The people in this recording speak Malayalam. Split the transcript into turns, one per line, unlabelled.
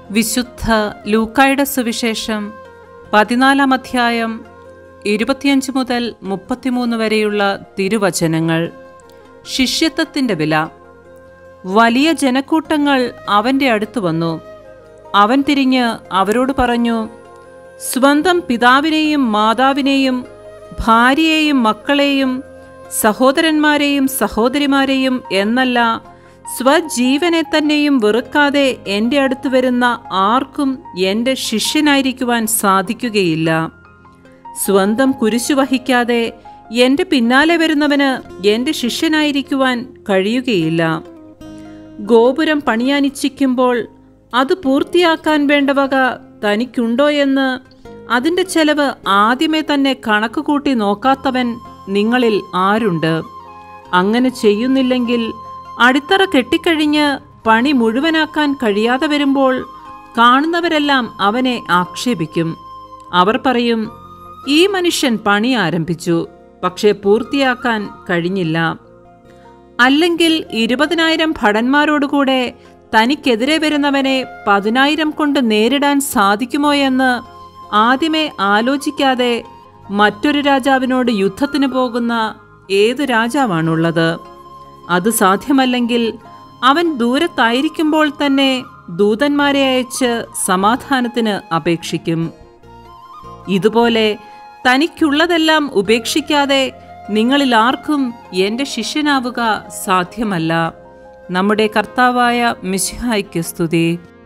വിശുദ്ധ ലൂക്കായുടെ സുവിശേഷം പതിനാലാം അധ്യായം ഇരുപത്തിയഞ്ച് മുതൽ മുപ്പത്തിമൂന്ന് വരെയുള്ള തിരുവചനങ്ങൾ ശിഷ്യത്വത്തിൻ്റെ വില വലിയ ജനക്കൂട്ടങ്ങൾ അവൻ്റെ അടുത്ത് വന്നു അവൻ തിരിഞ്ഞ് അവരോട് പറഞ്ഞു സ്വന്തം പിതാവിനെയും മാതാവിനെയും ഭാര്യയെയും മക്കളെയും സഹോദരന്മാരെയും സഹോദരിമാരെയും എന്നല്ല സ്വജീവനെ തന്നെയും വെറുക്കാതെ എൻ്റെ അടുത്ത് വരുന്ന ആർക്കും എൻ്റെ ശിഷ്യനായിരിക്കുവാൻ സാധിക്കുകയില്ല സ്വന്തം കുരിശു വഹിക്കാതെ എൻ്റെ പിന്നാലെ വരുന്നവന് എൻ്റെ ശിഷ്യനായിരിക്കുവാൻ കഴിയുകയില്ല ഗോപുരം പണിയാനിച്ഛിക്കുമ്പോൾ അത് പൂർത്തിയാക്കാൻ വേണ്ട വക തനിക്കുണ്ടോ എന്ന് അതിൻ്റെ ചെലവ് ആദ്യമേ തന്നെ കണക്ക് കൂട്ടി നോക്കാത്തവൻ നിങ്ങളിൽ ആരുണ്ട് അങ്ങനെ ചെയ്യുന്നില്ലെങ്കിൽ അടിത്തറ കെട്ടിക്കഴിഞ്ഞ് പണി മുഴുവനാക്കാൻ കഴിയാതെ വരുമ്പോൾ കാണുന്നവരെല്ലാം അവനെ ആക്ഷേപിക്കും അവർ പറയും ഈ മനുഷ്യൻ പണി ആരംഭിച്ചു പക്ഷേ പൂർത്തിയാക്കാൻ കഴിഞ്ഞില്ല അല്ലെങ്കിൽ ഇരുപതിനായിരം ഭടന്മാരോടുകൂടെ തനിക്കെതിരെ വരുന്നവനെ പതിനായിരം കൊണ്ട് നേരിടാൻ സാധിക്കുമോ എന്ന് ആദ്യമേ ആലോചിക്കാതെ മറ്റൊരു രാജാവിനോട് യുദ്ധത്തിന് പോകുന്ന ഏതു രാജാവാണുള്ളത് അത് സാധ്യമല്ലെങ്കിൽ അവൻ ദൂരത്തായിരിക്കുമ്പോൾ തന്നെ ദൂതന്മാരെ അയച്ച് സമാധാനത്തിന് അപേക്ഷിക്കും ഇതുപോലെ തനിക്കുള്ളതെല്ലാം ഉപേക്ഷിക്കാതെ നിങ്ങളിൽ ആർക്കും എൻ്റെ ശിഷ്യനാവുക സാധ്യമല്ല നമ്മുടെ കർത്താവായ മിശിഹായ്ക്ക് സ്തുതി